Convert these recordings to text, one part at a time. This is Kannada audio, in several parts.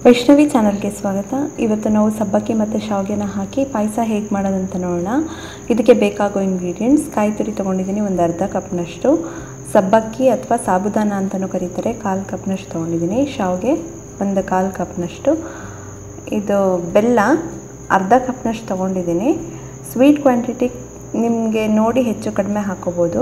ವೈಷ್ಣವಿ ಚಾನಲ್ಗೆ ಸ್ವಾಗತ ಇವತ್ತು ನಾವು ಸಬ್ಬಕ್ಕಿ ಮತ್ತು ಶಾವಿಗೆನ ಹಾಕಿ ಪಾಯಸ ಹೇಗೆ ಮಾಡೋದಂತ ನೋಡೋಣ ಇದಕ್ಕೆ ಬೇಕಾಗೋ ಇಂಗ್ರೀಡಿಯೆಂಟ್ಸ್ ಕಾಯಿ ತುರಿ ತೊಗೊಂಡಿದ್ದೀನಿ ಒಂದು ಅರ್ಧ ಕಪ್ನಷ್ಟು ಸಬ್ಬಕ್ಕಿ ಅಥವಾ ಸಾಬುದಾನ ಅಂತಲೂ ಕರೀತಾರೆ ಕಾಲು ಕಪ್ನಷ್ಟು ತೊಗೊಂಡಿದ್ದೀನಿ ಶಾವಿಗೆ ಒಂದು ಕಾಲು ಕಪ್ನಷ್ಟು ಇದು ಬೆಲ್ಲ ಅರ್ಧ ಕಪ್ನಷ್ಟು ತೊಗೊಂಡಿದ್ದೀನಿ ಸ್ವೀಟ್ ಕ್ವಾಂಟಿಟಿ ನಿಮಗೆ ನೋಡಿ ಹೆಚ್ಚು ಕಡಿಮೆ ಹಾಕೋಬೋದು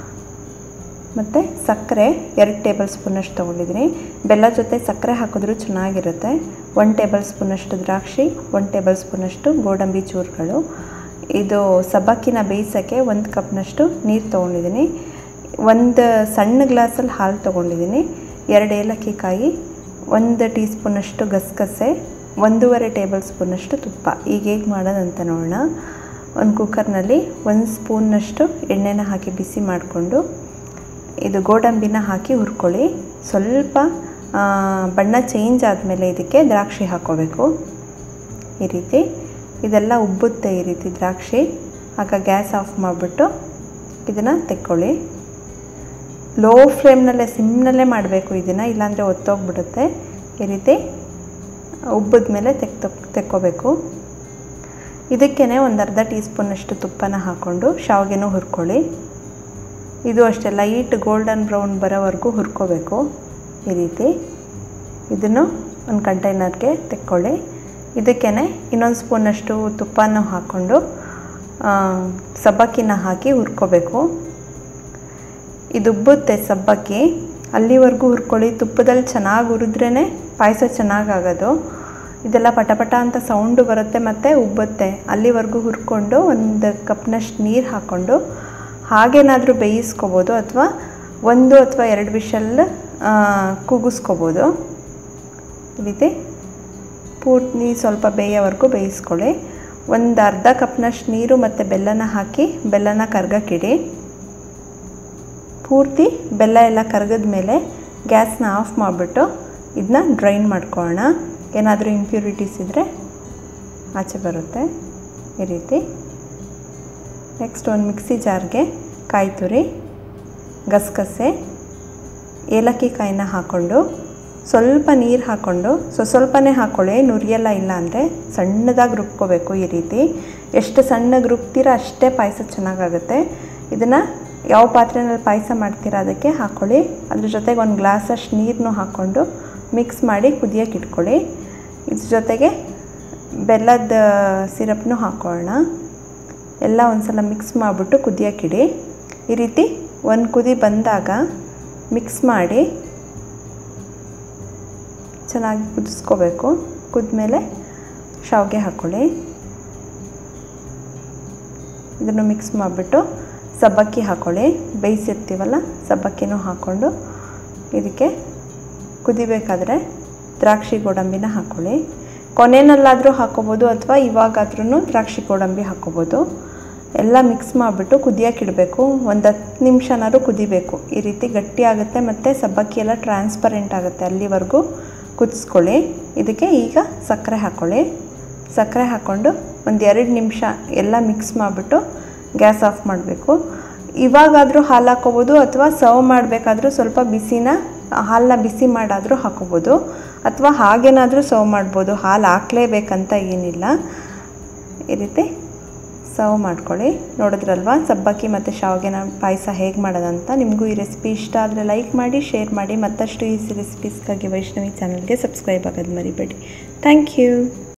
ಮತ್ತು ಸಕ್ಕರೆ ಎರಡು ಟೇಬಲ್ ಸ್ಪೂನಷ್ಟು ತೊಗೊಂಡಿದ್ದೀನಿ ಬೆಲ್ಲ ಜೊತೆ ಸಕ್ಕರೆ ಹಾಕಿದ್ರೂ ಚೆನ್ನಾಗಿರುತ್ತೆ ಒನ್ ಟೇಬಲ್ ಸ್ಪೂನಷ್ಟು ದ್ರಾಕ್ಷಿ ಒನ್ ಟೇಬಲ್ ಸ್ಪೂನಷ್ಟು ಗೋಡಂಬಿ ಚೂರುಗಳು ಇದು ಸಬ್ಬಕ್ಕಿನ ಬೇಯಿಸೋಕ್ಕೆ ಒಂದು ಕಪ್ನಷ್ಟು ನೀರು ತೊಗೊಂಡಿದ್ದೀನಿ ಒಂದು ಸಣ್ಣ ಗ್ಲಾಸಲ್ಲಿ ಹಾಲು ತೊಗೊಂಡಿದ್ದೀನಿ ಎರಡು ಏಲಕ್ಕಿ ಕಾಯಿ ಒಂದು ಟೀ ಸ್ಪೂನಷ್ಟು ಗಸಗಸೆ ಒಂದೂವರೆ ಟೇಬಲ್ ಸ್ಪೂನಷ್ಟು ತುಪ್ಪ ಈಗ ಹೇಗೆ ಮಾಡೋದಂತ ನೋಡೋಣ ಒಂದು ಕುಕ್ಕರ್ನಲ್ಲಿ ಒಂದು ಸ್ಪೂನ್ನಷ್ಟು ಎಣ್ಣೆನ ಹಾಕಿ ಬಿಸಿ ಮಾಡಿಕೊಂಡು ಇದು ಗೋಡಂಬಿನ ಹಾಕಿ ಹುರ್ಕೊಳ್ಳಿ ಸ್ವಲ್ಪ ಬಣ್ಣ ಚೇಂಜ್ ಆದಮೇಲೆ ಇದಕ್ಕೆ ದ್ರಾಕ್ಷಿ ಹಾಕ್ಕೋಬೇಕು ಈ ರೀತಿ ಇದೆಲ್ಲ ಉಬ್ಬುತ್ತೆ ಈ ರೀತಿ ದ್ರಾಕ್ಷಿ ಆಗ ಗ್ಯಾಸ್ ಆಫ್ ಮಾಡಿಬಿಟ್ಟು ಇದನ್ನು ತೆಕ್ಕೊಳ್ಳಿ ಲೋ ಫ್ಲೇಮ್ನಲ್ಲೇ ಸಿಮ್ನಲ್ಲೇ ಮಾಡಬೇಕು ಇದನ್ನು ಇಲ್ಲಾಂದರೆ ಒತ್ತೋಗ್ಬಿಡುತ್ತೆ ಈ ರೀತಿ ಉಬ್ಬಿದ ಮೇಲೆ ತೆಕ್ತೊ ತೆಕ್ಕೋಬೇಕು ಇದಕ್ಕೇ ಒಂದು ಅರ್ಧ ಟೀ ಸ್ಪೂನಷ್ಟು ತುಪ್ಪನ ಹಾಕ್ಕೊಂಡು ಶಾವಿಗೆನೂ ಹುರ್ಕೊಳ್ಳಿ ಇದು ಅಷ್ಟೇ ಲೈಟ್ ಗೋಲ್ಡನ್ ಬ್ರೌನ್ ಬರೋವರೆಗೂ ಹುರ್ಕೋಬೇಕು ಈ ರೀತಿ ಇದನ್ನು ಒಂದು ಕಂಟೈನರ್ಗೆ ತೆಕ್ಕೊಳ್ಳಿ ಇದಕ್ಕೇ ಇನ್ನೊಂದು ಸ್ಪೂನಷ್ಟು ತುಪ್ಪನ ಹಾಕ್ಕೊಂಡು ಸಬ್ಬಕ್ಕಿನ ಹಾಕಿ ಹುರ್ಕೋಬೇಕು ಇದು ಉಬ್ಬುತ್ತೆ ಸಬ್ಬಕ್ಕಿ ಅಲ್ಲಿವರೆಗೂ ಹುರ್ಕೊಳ್ಳಿ ತುಪ್ಪದಲ್ಲಿ ಚೆನ್ನಾಗಿ ಹುರಿದ್ರೇ ಪಾಯಸ ಚೆನ್ನಾಗಾಗೋದು ಇದೆಲ್ಲ ಪಟಪಟ ಅಂತ ಸೌಂಡು ಬರುತ್ತೆ ಮತ್ತು ಉಬ್ಬುತ್ತೆ ಅಲ್ಲಿವರೆಗೂ ಹುರ್ಕೊಂಡು ಒಂದು ಕಪ್ನಷ್ಟು ನೀರು ಹಾಕ್ಕೊಂಡು ಹಾಗೇನಾದರೂ ಬೇಯಿಸ್ಕೋಬೋದು ಅಥವಾ ಒಂದು ಅಥವಾ ಎರಡು ವಿಷಲ್ ಕೂಗಿಸ್ಕೋಬೋದು ಈ ರೀತಿ ಪೂರ್ತಿ ಸ್ವಲ್ಪ ಬೇಯೋವರೆಗೂ ಬೇಯಿಸ್ಕೊಳ್ಳಿ ಒಂದು ಅರ್ಧ ಕಪ್ನಷ್ಟು ನೀರು ಮತ್ತು ಬೆಲ್ಲನ ಹಾಕಿ ಬೆಲ್ಲನ ಕರ್ಗಕ್ಕಿಡಿ ಪೂರ್ತಿ ಬೆಲ್ಲ ಎಲ್ಲ ಕರಗಿದ ಮೇಲೆ ಗ್ಯಾಸ್ನ ಆಫ್ ಮಾಡಿಬಿಟ್ಟು ಇದನ್ನ ಡ್ರೈನ್ ಮಾಡ್ಕೊಳ್ಳೋಣ ಏನಾದರೂ ಇಂಪ್ಯೂರಿಟೀಸ್ ಇದ್ದರೆ ಆಚೆ ಬರುತ್ತೆ ಈ ರೀತಿ ನೆಕ್ಸ್ಟ್ ಒಂದು ಮಿಕ್ಸಿ ಜಾರ್ಗೆ ಕಾಯಿ ತುರಿ ಗಸಗಸೆ ಏಲಕ್ಕಿ ಕಾಯಿನ ಹಾಕ್ಕೊಂಡು ಸ್ವಲ್ಪ ನೀರು ಹಾಕ್ಕೊಂಡು ಸೊ ಸ್ವಲ್ಪನೇ ಹಾಕ್ಕೊಳ್ಳಿ ನುರಿಯೆಲ್ಲ ಇಲ್ಲ ಅಂದರೆ ಸಣ್ಣದಾಗಿ ರುಬ್ಕೋಬೇಕು ಈ ರೀತಿ ಎಷ್ಟು ಸಣ್ಣಗೆ ರುಬ್ತೀರ ಅಷ್ಟೇ ಪಾಯಸ ಚೆನ್ನಾಗಾಗುತ್ತೆ ಇದನ್ನು ಯಾವ ಪಾತ್ರೆಯಲ್ಲಿ ಪಾಯಸ ಮಾಡ್ತೀರಾ ಅದಕ್ಕೆ ಹಾಕ್ಕೊಳ್ಳಿ ಅದ್ರ ಜೊತೆಗೆ ಒಂದು ಗ್ಲಾಸಷ್ಟು ನೀರನ್ನು ಹಾಕ್ಕೊಂಡು ಮಿಕ್ಸ್ ಮಾಡಿ ಕುದಿಯೋಕೆ ಇಟ್ಕೊಳ್ಳಿ ಇದ್ರ ಜೊತೆಗೆ ಬೆಲ್ಲದ ಸಿರಪ್ನು ಹಾಕ್ಕೊಳ್ಳೋಣ ಎಲ್ಲ ಒಂದು ಸಲ ಮಿಕ್ಸ್ ಮಾಡಿಬಿಟ್ಟು ಕುದಿಯೋಕ್ಕಿಡಿ ಈ ರೀತಿ ಒಂದು ಕುದಿ ಬಂದಾಗ ಮಿಕ್ಸ್ ಮಾಡಿ ಚೆನ್ನಾಗಿ ಕುದಿಸ್ಕೋಬೇಕು ಕುದ್ಮೇಲೆ ಶಾವಿಗೆ ಹಾಕ್ಕೊಳ್ಳಿ ಇದನ್ನು ಮಿಕ್ಸ್ ಮಾಡಿಬಿಟ್ಟು ಸಬ್ಬಕ್ಕಿ ಹಾಕ್ಕೊಳ್ಳಿ ಬೇಯಿಸಿರ್ತೀವಲ್ಲ ಸಬ್ಬಕ್ಕಿನೂ ಹಾಕ್ಕೊಂಡು ಇದಕ್ಕೆ ಕುದಿಬೇಕಾದ್ರೆ ದ್ರಾಕ್ಷಿ ಗೋಡಂಬಿನ ಹಾಕ್ಕೊಳ್ಳಿ ಕೊನೆಯಲ್ಲಾದರೂ ಹಾಕ್ಕೋಬೋದು ಅಥವಾ ಇವಾಗಾದ್ರೂ ದ್ರಾಕ್ಷಿ ಗೋಡಂಬಿ ಹಾಕ್ಕೋಬೋದು ಎಲ್ಲ ಮಿಕ್ಸ್ ಮಾಡಿಬಿಟ್ಟು ಕುದಿಯೋಕೆ ಇಡಬೇಕು ಒಂದು ಹತ್ತು ನಿಮಿಷನಾದ್ರು ಕುದಿಬೇಕು ಈ ರೀತಿ ಗಟ್ಟಿ ಆಗುತ್ತೆ ಮತ್ತು ಸಬ್ಬಕ್ಕಿ ಎಲ್ಲ ಟ್ರಾನ್ಸ್ಪರೆಂಟ್ ಆಗುತ್ತೆ ಅಲ್ಲಿವರೆಗೂ ಕುದಿಸ್ಕೊಳ್ಳಿ ಇದಕ್ಕೆ ಈಗ ಸಕ್ಕರೆ ಹಾಕ್ಕೊಳ್ಳಿ ಸಕ್ಕರೆ ಹಾಕ್ಕೊಂಡು ಒಂದು ಎರಡು ನಿಮಿಷ ಎಲ್ಲ ಮಿಕ್ಸ್ ಮಾಡಿಬಿಟ್ಟು ಗ್ಯಾಸ್ ಆಫ್ ಮಾಡಬೇಕು ಇವಾಗಾದರೂ ಹಾಲು ಹಾಕ್ಕೋಬೋದು ಅಥವಾ ಸರ್ವ್ ಮಾಡಬೇಕಾದ್ರೂ ಸ್ವಲ್ಪ ಬಿಸಿನ ಹಾಲನ್ನ ಬಿಸಿ ಮಾಡಾದರೂ ಹಾಕ್ಕೋಬೋದು ಅಥವಾ ಹಾಗೇನಾದರೂ ಸರ್ವ್ ಮಾಡ್ಬೋದು ಹಾಲು ಹಾಕ್ಲೇಬೇಕಂತ ಏನಿಲ್ಲ ಈ ರೀತಿ ಸರ್ವ್ ಮಾಡ್ಕೊಳ್ಳಿ ನೋಡಿದ್ರಲ್ವ ಸಬ್ಬಕ್ಕಿ ಮತ್ತು ಶಾವಿಗೆನ ಪಾಯಸ ಹೇಗೆ ಮಾಡೋದಂತ ನಿಮಗೂ ಈ ರೆಸಿಪಿ ಇಷ್ಟ ಆದರೆ ಲೈಕ್ ಮಾಡಿ ಶೇರ್ ಮಾಡಿ ಮತ್ತಷ್ಟು ಈಸಿ ರೆಸಿಪೀಸ್ಗಾಗಿ ವೈಷ್ಣವಿ ಚಾನಲ್ಗೆ ಸಬ್ಸ್ಕ್ರೈಬ್ ಆಗೋದು ಮರಿಬೇಡಿ ಥ್ಯಾಂಕ್ ಯು